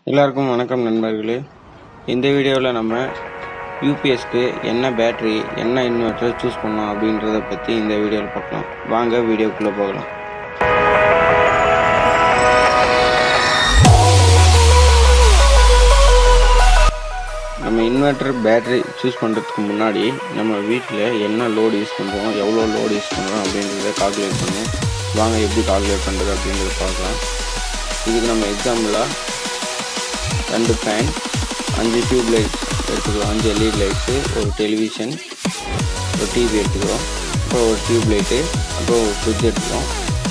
எல்லாருக்கும் வணக்கம் நண்பர்களே இந்த வீடியோவில் நம்ம யூபிஎஸ்க்கு என்ன பேட்டரி என்ன இன்வெர்ட்டர் சூஸ் பண்ணலாம் அப்படின்றத பற்றி இந்த வீடியோவில் பார்க்கலாம் வாங்க வீடியோக்குள்ளே போகலாம் நம்ம இன்வெர்ட்டர் பேட்டரி சூஸ் பண்ணுறதுக்கு முன்னாடி நம்ம வீட்டில் என்ன லோடு யூஸ் பண்ணுறோம் எவ்வளோ லோடு யூஸ் பண்ணுறோம் அப்படின்றத கால்குலேட் பண்ணணும் வாங்க எப்படி கால்குலேட் பண்ணுறது அப்படின்றத பார்க்கலாம் இதுக்கு நம்ம எக்ஸாம்பிளாக ரெண்டு ஃபேன் அஞ்சு டியூப் லைட் எடுத்துக்கிறோம் அஞ்சு எல்இடி லைட்ஸு ஒரு டெலிவிஷன் ஒரு டிவி எடுத்துக்கிறோம் அப்புறம் ஒரு டியூப் லைட்டு அப்புறம் ஒரு ஃப்ரிட்ஜ் எடுத்துக்கிறோம்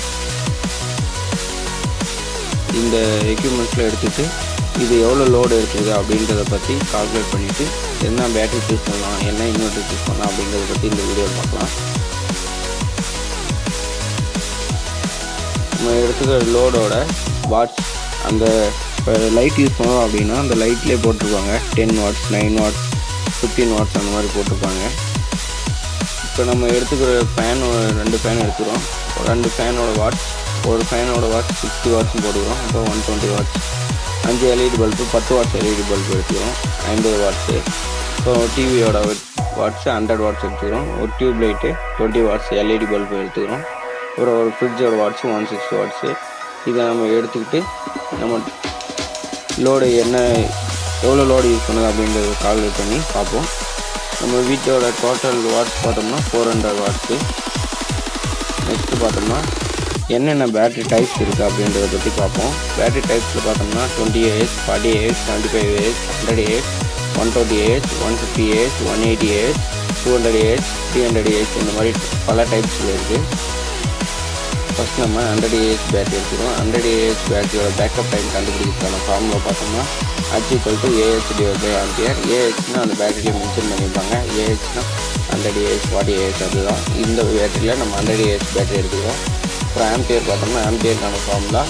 இந்த எக்யூப்மெண்ட்ஸில் எடுத்துகிட்டு இது எவ்வளோ லோடு இருக்குது அப்படின்றத பற்றி கால்குலேட் பண்ணிவிட்டு என்ன பேட்டரி சூஸ் பண்ணலாம் என்ன இன்வெர்ட்டர் சூஸ் பண்ணலாம் அப்படின்றத பற்றி இந்த வீடியோவில் பார்க்கலாம் நம்ம எடுத்துக்கிற லோடோட வாட்ஸ் அந்த இப்போ லைட் யூஸ் பண்ணோம் அப்படின்னா அந்த லைட்லேயே போட்டிருப்பாங்க ten watts nine watts fifteen watts அந்த மாதிரி போட்டிருப்பாங்க இப்போ நம்ம எடுத்துக்கிற ஃபேன் ரெண்டு ஃபேன் எடுத்துக்கிறோம் ரெண்டு ஃபேனோட வாட்ஸ் ஒரு ஃபேனோட வாட்ஸ் சிக்ஸ்டி வாட்ஸும் போட்டுக்கிறோம் அப்புறம் ஒன் டுவெண்ட்டி வாட்ஸ் அஞ்சு எல்இடி பல்பு பத்து வாட்ஸ் எல்இடி பல்பு எடுத்துக்கிறோம் ஐம்பது வாட்ஸு இப்போ டிவியோட வாட்ஸ் ஹண்ட்ரட் வாட்ஸ் எடுத்துக்கிறோம் ஒரு tube light twenty watts LED bulb எடுத்துக்கிறோம் அப்புறம் ஒரு ஃப்ரிட்ஜோட வாட்ஸு ஒன் சிக்ஸ்டி வாட்ஸு இதை நம்ம எடுத்துக்கிட்டு நம்ம லோடு என்ன எவ்வளோ லோடு யூஸ் பண்ணுது அப்படின்றத கால்குலேட் பண்ணி பார்ப்போம் நம்ம வீட்டோட டோட்டல் வாட்ஸ் பார்த்தோம்னா ஃபோர் ஹண்ட்ரட் வாட்ஸு நெக்ஸ்ட்டு பார்த்தோம்னா என்னென்ன பேட்டரி டைப்ஸ் இருக்குது அப்படின்றத பற்றி பார்ப்போம் பேட்டரி டைப்ஸில் பார்த்தோம்னா twenty AS forty AS seventy five AS hundred AS one twenty AS one fifty AS one eighty AS two hundred AS three hundred AS இந்த மாதிரி பல டைப்ஸில் இருக்குது ஃபஸ்ட் நம்ம ஹண்ட்ரட் ஏஎஸ் பேட்டரி எடுத்துக்கிறோம் ஹண்ட்ரட் ஏஎஸ் பேட்டரியோட பேக்கப் டைம் கண்டுபிடிக்கிறதுக்கான formula பார்த்தோம்னா H equal to AH divide by ampere ஏஹெச்னா அந்த பேட்டரியில் மென்ஷன் பண்ணியிருப்பாங்க ஏஹெச்னா ஹண்ட்ரட் ஏஎஸ் ஃபார்ட்டி ஏஎஸ் அதுதான் இந்த பேட்டரியில் நம்ம ஹண்ட்ரட் ஏஎஸ் பேட்டரி எடுத்துக்கிறோம் அப்புறம் ஆம்பியர் பார்த்தோம்னா ஆம்பியருக்கான ஃபார்முலா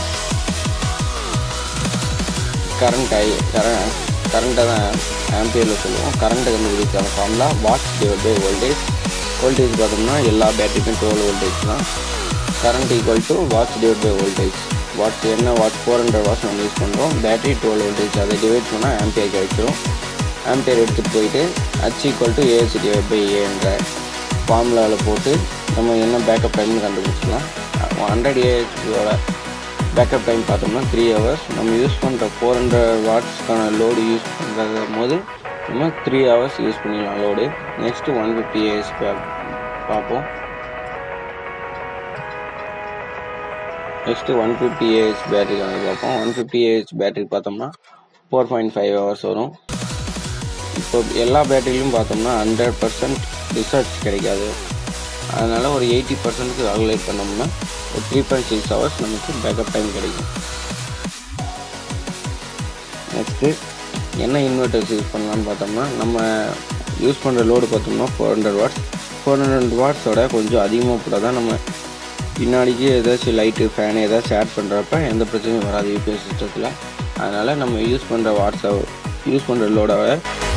கரண்ட் ஐ கரண்ட் கரண்ட்டை தான் ஆம்பியரில் சொல்லுவோம் கரண்ட்டை கண்டுபிடிக்கான formula watts divide by voltage voltage பார்த்தோம்னா எல்லா பேட்டரிக்கும் டுவெல் வோல்டேஜ் தான் current equal to watts divide by voltage watts என்ன வாட் ஃபோர் ஹண்ட்ரட் வாட்ஸ் நம்ம யூஸ் பண்ணுறோம் பேட்டரி டுவெல் வோல்டேஜ் அதை டிவைட் பண்ணால் ஆம்பியர் கிடைச்சிரும் ஆம்பியர் எடுத்துகிட்டு போயிட்டு H equal to AS divide by ஏன்ற ஃபார்முலாவில் போட்டு நம்ம என்ன பேக்கப் டைம்னு கண்டுபிடிச்சிக்கலாம் ஹண்ட்ரட் ஏஹெச்சோட பேக்கப் டைம் பார்த்தோம்னா த்ரீ ஹவர்ஸ் நம்ம யூஸ் பண்ணுற ஃபோர் ஹண்ட்ரட் வாட்ஸ்க்கான லோடு யூஸ் பண்ணுறது போது நம்ம த்ரீ ஹவர்ஸ் யூஸ் பண்ணிடலாம் load next one fifty AS பார்ப்போம் next one fifty AH battery கணக்கு பார்ப்போம் ஒன் ஃபிஃப்டி ஏஹெச் பேட்டரி பார்த்தோம்னா ஃபோர் பாயிண்ட் ஃபைவ் ஹவர்ஸ் வரும் இப்போ எல்லா பேட்டரியிலும் பார்த்தோம்னா ஹண்ட்ரட் பர்சன்ட் ரிசர்ச் கிடைக்காது அதனால் ஒரு எயிட்டி பர்சன்ட்டுக்கு கால்குலேட் பண்ணோம்னா ஒரு த்ரீ பாயிண்ட் சிக்ஸ் ஹவர்ஸ் நமக்கு பேக்கப் டைம் கிடைக்கும் நெக்ஸ்ட்டு என்ன இன்வெர்டர்ஸ் யூஸ் பண்ணலாம்னு பார்த்தோம்னா நம்ம யூஸ் பண்ணுற லோடு பார்த்தோம்னா four hundred watts four hundred வாட்ஸோட கொஞ்சம் அதிகமாக கூட தான் நம்ம பின்னாடிக்கு ஏதாச்சும் லைட்டு ஃபேனு ஏதாச்சும் ஆட் பண்ணுறப்ப எந்த பிரச்சனையும் வராது யூபிஎஸ் சிஸ்டத்தில் அதனால் நம்ம யூஸ் பண்ணுற வாட்ஸை யூஸ் பண்ணுற லோடோட